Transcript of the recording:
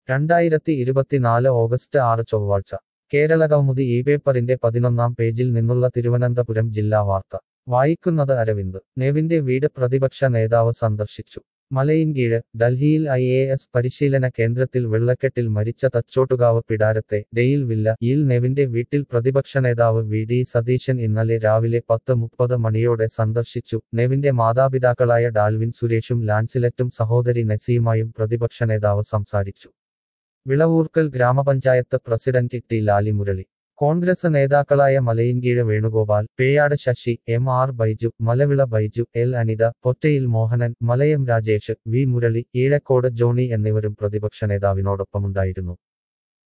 രണ്ടായിരത്തി ഇരുപത്തിനാല് ഓഗസ്റ്റ് ആറ് ചൊവ്വാഴ്ച കേരള കൗമുദി ഈ പേപ്പറിന്റെ പതിനൊന്നാം പേജിൽ നിന്നുള്ള തിരുവനന്തപുരം ജില്ലാ വാർത്ത വായിക്കുന്നത് അരവിന്ദ് നെവിന്റെ വീട് പ്രതിപക്ഷ നേതാവ് സന്ദർശിച്ചു മലയിൻകീഴ് ഡൽഹിയിൽ ഐ എ എസ് പരിശീലന കേന്ദ്രത്തിൽ വെള്ളക്കെട്ടിൽ മരിച്ച തച്ചോട്ടുകാവ് പിടാരത്തെ ഡെയിൽ വില്ല യിൽ നെവിന്റെ വീട്ടിൽ പ്രതിപക്ഷ നേതാവ് വി ഡി സതീശൻ ഇന്നലെ രാവിലെ പത്ത് മുപ്പത് മണിയോടെ സന്ദർശിച്ചു നെവിന്റെ മാതാപിതാക്കളായ ഡാൽവിൻ സുരേഷും ലാൻസിലറ്റും സഹോദരി നസീമായും പ്രതിപക്ഷ നേതാവ് സംസാരിച്ചു വിളവൂർക്കൽ ഗ്രാമപഞ്ചായത്ത് പ്രസിഡന്റ് ടി ലാലി മുരളി കോൺഗ്രസ് നേതാക്കളായ Malayinkeezh Venugopal Peyad Sasi M R Baiju Malavila Baiju L Anitha Pottayil Mohanan Malayam Rajesh V Murali Eezhakode Johny എന്നിവരും പ്രതിപക്ഷ നേതാവിനോടൊപ്പമുണ്ടായിരുന്നു